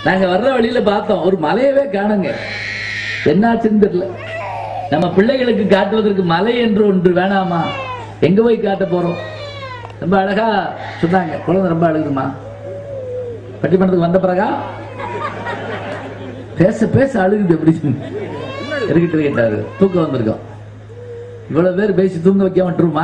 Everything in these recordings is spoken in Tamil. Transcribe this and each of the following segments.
நாங்க வர்ற வழியில பார்த்தோம் ஒரு மலையவே காணுங்க என்னாச்சுன்னு தெரியல நம்ம பிள்ளைகளுக்கு காட்டுவதற்கு மலை என்று ஒன்று வேணாமா எங்க போய் காட்ட போறோம் ரொம்ப அழகா சொன்னாங்க குழந்தை ரொம்ப அழுகுமா பட்டிமன்றத்துக்கு வந்த பிறகா பேச பேச அழுகுது எப்படி இருக்கட்டு கேட்டாரு தூக்கம் வந்திருக்கோம் இவ்வளவு பேர் பேசி தூங்க வைக்க விட்டுருமா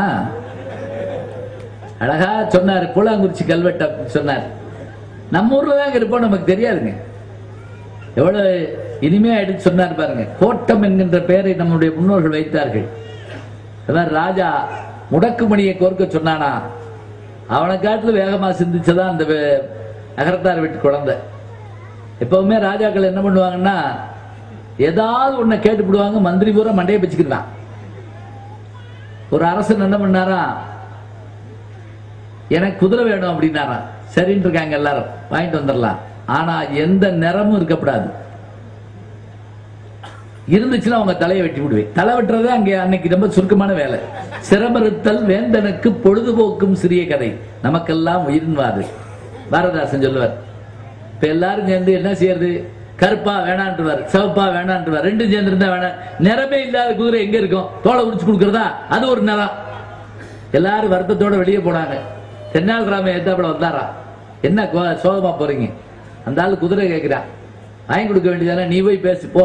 அழகா சொன்னாரு பூலாங்குறிச்சி கல்வெட்டு அப்படின்னு சொன்னார் நம்ம ஊர்ல தான் இருப்போம் நமக்கு தெரியாதுங்க எவ்வளவு இனிமையா எடுத்து சொன்னார் பாருங்க கோட்டம் என்கின்ற பெயரை நம்முடைய முன்னோர்கள் வைத்தார்கள் அதான் ராஜா முடக்குமணியை கோர்க்க சொன்னானா அவனை காட்டுல வேகமா சிந்திச்சதான் அந்த வே- நகரத்தார் வீட்டு குழந்தை எப்பவுமே ராஜாக்கள் என்ன பண்ணுவாங்கன்னா ஏதாவது ஒன்ன கேட்டுப்படுவாங்க மந்திரி பூரா மண்டையை பிச்சுக்கிடுவான் ஒரு அரசன் என்ன பண்ணாரா எனக்கு குதிரை வேணும் அப்படின்னாராம் சரின்னு இருக்காங்க எல்லாரும் வாங்கிட்டு வந்துடலாம் ஆனா எந்த நிறமும் இருக்கக்கூடாது இருந்துச்சுன்னா அவங்க தலையை வெட்டி விடுவேன் தலை வெட்டுறது அங்க அன்னைக்கு ரொம்ப சுருக்கமான வேலை சிரமறுத்தல் வேந்தனுக்கு பொழுதுபோக்கும் சிறிய கதை நமக்கெல்லாம் உயிர்வாது பாரதாசன் சொல்லுவார் இப்ப எல்லாரும் சேர்ந்து என்ன செய்யறது கருப்பா வேணான்றுவார் சிவப்பா வேணான்றுவார் ரெண்டும் சேர்ந்து இருந்தா வேணாம் நிறமே இல்லாத குதிரை எங்க இருக்கும் தோலை உரிச்சு கொடுக்கறதா அது ஒரு நிறம் எல்லாரும் வருத்தத்தோட வெளியே போனாங்க தென்னால் ராம எத்தாப்புல வந்தாரா என்ன கோ- சோகமா போறீங்க அந்த ஆளு குதிரை கேட்கிறான் வாங்கி கொடுக்க வேண்டியதானே நீ போய் பேசு போ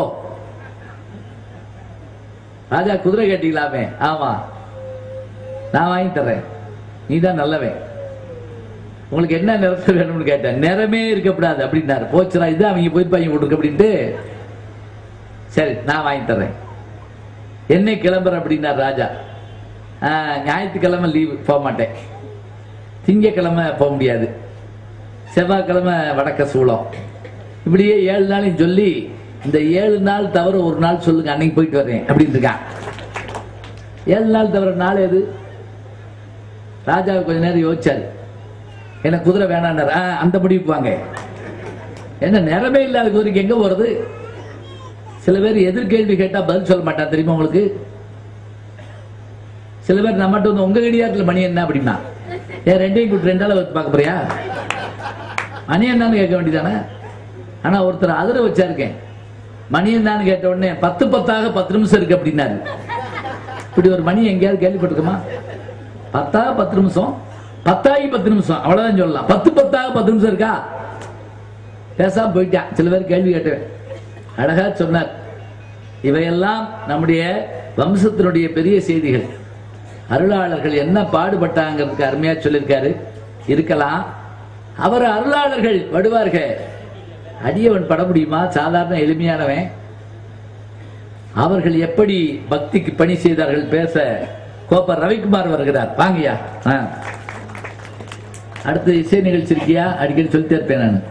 ராஜா குதிரை கேட்டீங்களாமே ஆமா நான் வாங்கி தர்றேன் நீ தான் நல்லவன் உங்களுக்கு என்ன நிறத்து வேணும்னு கேட்டேன் நிறமே இருக்கக்கூடாது அப்படின்னாரு போச்சுரா இது அவங்க போய் வாங்கி கொடுக்க அப்படின்ட்டு சரி நான் வாங்கி தர்றேன் என்னை கிளம்புற அப்படின்னார் ராஜா ஆஹ், ஞாயிற்றுக்கிழமை லீவு போக மாட்டேன் திங்கக்கிழமை போக முடியாது செவ்வாய்க்கிழமை வடக்க சூளம் இப்படியே ஏழு நாளையும் சொல்லி இந்த ஏழு நாள் தவிர ஒரு நாள் சொல்லுங்க அன்னைக்கு போயிட்டு வரேன் அப்படின்னு இருக்கான் ஏழு நாள் தவிர நாள் எது ராஜா கொஞ்ச நேரம் யோசிச்சாரு எனக்கு குதிரை வேணான்னாரு ஆ, அந்த முடிவுக்கு வாங்க என்ன நிறமே இல்லாத குதிரைக்கு எங்க போறது சில பேர் எதிர்கேள்வி கேட்டா பதில் சொல்ல மாட்டான் தெரியுமா உங்களுக்கு சில பேர் நம்மகிட்ட வந்து உங்க கடியாரத்துல மணி என்ன அப்படின்னா ஏன் ரெண்டையும் கூட்டு ரெண்டால வச்சு பார்க்க போறியா மணி என்னன்னு கேட்க வேண்டியதானே ஆனா ஒருத்தர் அதிர வச்சாருக்கேன் மணி என்னன்னு கேட்ட உடனே பத்து பத்தாக பத்து நிமிஷம் இருக்கு அப்படின்னாரு இப்படி ஒரு மணி எங்கேயாவது கேள்விப்பட்டிருக்குமா பத்தாக பத்து நிமிஷம் பத்தாகி பத்து நிமிஷம் அவ்வளவுதான் சொல்லலாம் பத்து பத்தாக பத்து நிமிஷம் இருக்கா பேசாம போயிட்டான் சில பேர் கேள்வி கேட்டவன் அழகா சொன்னார் இவையெல்லாம் நம்முடைய வம்சத்தினுடைய பெரிய செய்திகள் அருளாளர்கள் என்ன பாடுபட்டாங்கிறதுக்கு அருமையா சொல்லியிருக்காரு இருக்கலாம் அவர் அருளாளர்கள் வருவார்கள் அடியவன் பட முடியுமா சாதாரண எளிமையானவன் அவர்கள் எப்படி பக்திக்கு பணி செய்தார்கள் பேச கோப்பர் ரவிக்குமார் வருகிறார் வாங்கய்யா ஆ. அடுத்து இசை நிகழ்ச்சி இருக்கியா அடிக்கடி சொல்லிட்டே இருப்பேன் நான்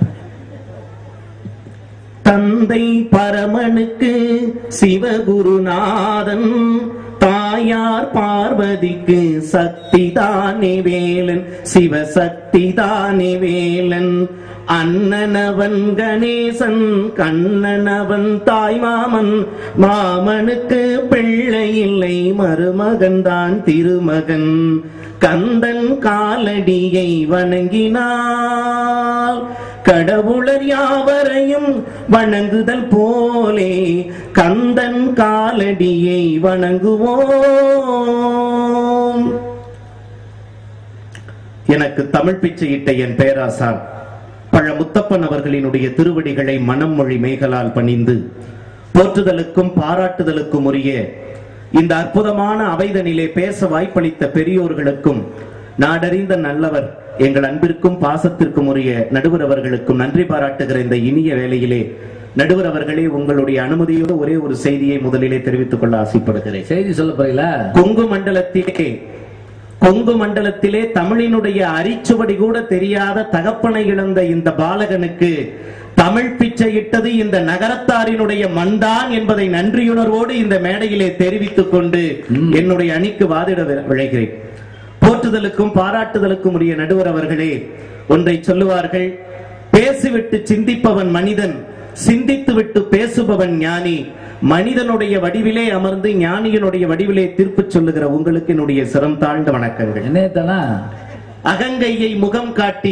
தந்தை பரமனுக்கு சிவகுருநாதன் தாயார் பார்வதிக்கு சக்திதானே வேலன் சிவசக்திதானே வேலன் அண்ணனவன் கணேசன் கண்ணனவன் தாய் மாமன் மாமனுக்கு பிள்ளை இல்லை மருமகன் தான் திருமகன் கந்தன் காலடியை வணங்கினார் கடவுளர் யாவரையும் வணங்குதல் போலே கந்தன் காலடியை வணங்குவோம் எனக்கு தமிழ் பிச்சையிட்ட என் பேராசார் பழ முத்தப்பன் அவர்களினுடைய திருவடிகளை மனம் மொழி மேகலால் பணிந்து போற்றுதலுக்கும் பாராட்டுதலுக்கும் உரிய இந்த அற்புதமான அவைதனிலே பேச வாய்ப்பளித்த பெரியோர்களுக்கும் நாடறிந்த நல்லவர் எங்கள் அன்பிற்கும் பாசத்திற்கும் உரிய நடுவர் அவர்களுக்கும் நன்றி பாராட்டுகிற இந்த இனிய வேளையிலே நடுவர் அவர்களே உங்களுடைய அனுமதியோடு ஒரே ஒரு செய்தியை முதலிலே தெரிவித்துக் கொள்ள ஆசைப்படுகிறேன் செய்தி சொல்ல போறீங்களா கொங்கு மண்டலத்திலே கொங்கு மண்டலத்திலே தமிழினுடைய அரிச்சுவடி கூட தெரியாத தகப்பனை இழந்த இந்த பாலகனுக்கு தமிழ் பிச்சையிட்டது இந்த நகரத்தாரினுடைய மண்தான் என்பதை நன்றியுணர்வோடு இந்த மேடையிலே தெரிவித்துக் கொண்டு என்னுடைய அணிக்கு வாதிட வி- விழைகிறேன் போற்றுதலுக்கும் பாராட்டுதலுக்கும் உரிய நடுவர் அவர்களே ஒன்றை சொல்லுவார்கள் பேசிவிட்டு சிந்திப்பவன் மனிதன் சிந்தித்துவிட்டு பேசுபவன் ஞானி மனிதனுடைய வடிவிலே அமர்ந்து ஞானியினுடைய வடிவிலே தீர்ப்பு சொல்லுகிற உங்களுக்கு என்னுடைய சிரம் தாழ்ந்த வணக்கங்கள் என்ன தானா அகங்கையை முகம் காட்டி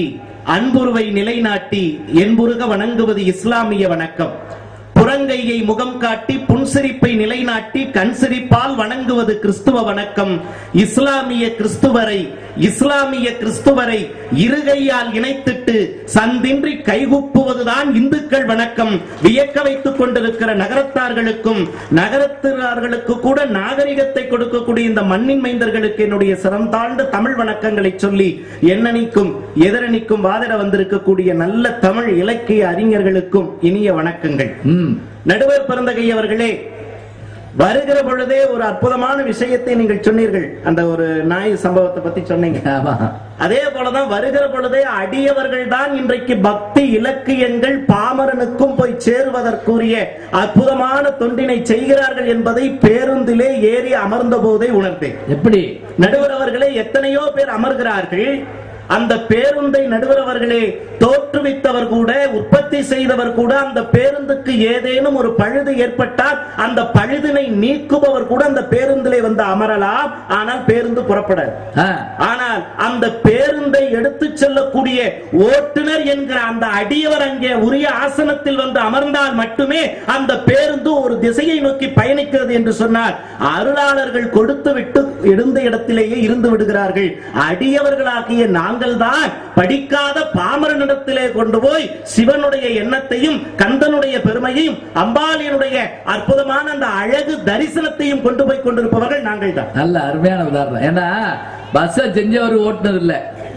அன்புருவை நிலைநாட்டி என்புருக வணங்குவது இஸ்லாமிய வணக்கம் புறங்கையை முகம் காட்டி புன்சிரிப்பை நிலைநாட்டி கண் சிரிப்பால் வணங்குவது கிறிஸ்துவ வணக்கம் இஸ்லாமிய கிறிஸ்துவரை இஸ்லாமிய கிறிஸ்துவரை இருகையால் இணைத்திட்டு சந்தின்றி கைகுப்புவதுதான் இந்துக்கள் வணக்கம் வியக்க வைத்துக் கொண்டிருக்கிற நகரத்தார்களுக்கும் நகரத்தார்களுக்கு கூட நாகரிகத்தை கொடுக்கக்கூடிய இந்த மண்ணின் மைந்தர்களுக்கு என்னுடைய சிரம் தாழ்ந்த தமிழ் வணக்கங்களை சொல்லி எண்ணணிக்கும் எதிரணிக்கும் வாதிட வந்திருக்கக்கூடிய நல்ல தமிழ் இலக்கிய அறிஞர்களுக்கும் இனிய வணக்கங்கள் ம் நடுவர் பிறந்தகை அவர்களே வருகிற பொழுதே ஒரு அற்புதமான விஷயத்தை நீங்கள் சொன்னீர்கள் அந்த ஒரு நாய் சம்பவத்தை பத்தி சொன்னீங்க ஆமா அதே போலதான் வருகிற பொழுதே அடியவர்கள் தான் இன்றைக்கு பக்தி இலக்கியங்கள் பாமரனுக்கும் போய் சேருவதற்குரிய அற்புதமான தொண்டினை செய்கிறார்கள் என்பதை பேருந்திலே ஏறி அமர்ந்த போதே உணர்ந்தேன் எப்படி நடுவர் அவர்களே எத்தனையோ பேர் அமர்கிறார்கள் அந்த பேருந்தை நடுவர் அவர்களே தோற்றுவித்தவர் கூட உற்பத்தி செய்தவர் கூட அந்த பேருந்துக்கு ஏதேனும் ஒரு பழுது ஏற்பட்டால் அந்த பழுதினை நீக்குபவர் கூட அந்த பேருந்திலே வந்து அமரலாம் ஆனால் பேருந்து புறப்படாது ஆ, ஆனால் அந்த பேருந்தை எடுத்து செல்லக்கூடிய ஓட்டுநர் என்கிற அந்த அடியவர் அங்கே உரிய ஆசனத்தில் வந்து அமர்ந்தால் மட்டுமே அந்த பேருந்து ஒரு திசையை நோக்கி பயணிக்கிறது என்று சொன்னார் அருளாளர்கள் கொடுத்து விட்டு இருந்த இடத்திலேயே இருந்து விடுகிறார்கள் அடியவர்களாகிய நாங்கள் தான் படிக்காத பாமரனிடத்திலே கொண்டு போய் சிவனுடைய எண்ணத்தையும் கந்தனுடைய பெருமையையும் அம்பாளியனுடைய அற்புதமான அந்த அழகு தரிசனத்தையும் கொண்டு போய் கொண்டிருப்பவர்கள் நாங்கள் தான் நல்ல அருமையான உதாரணம் ஏன்னா பஸ்ஸ செஞ்சவர் ஓட்டுனது இல்ல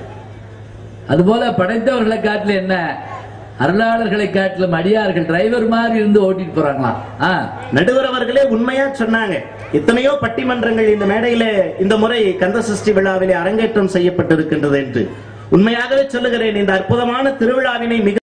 அதுபோல படைத்தவர்களை காட்டில என்ன அருளாளர்களை காட்டிலும் அடியார்கள் டிரைவர் மாதிரி இருந்து ஓட்டிட்டு போறாங்களாம் ஆ, நடுவர் அவர்களே உண்மையா சொன்னாங்க எத்தனையோ பட்டிமன்றங்கள் இந்த மேடையில இந்த முறை கந்த சஷ்டி விழாவிலே அரங்கேற்றம் செய்யப்பட்டிருக்கின்றது என்று உண்மையாகவே சொல்லுகிறேன் இந்த அற்புதமான திருவிழாவினை மிக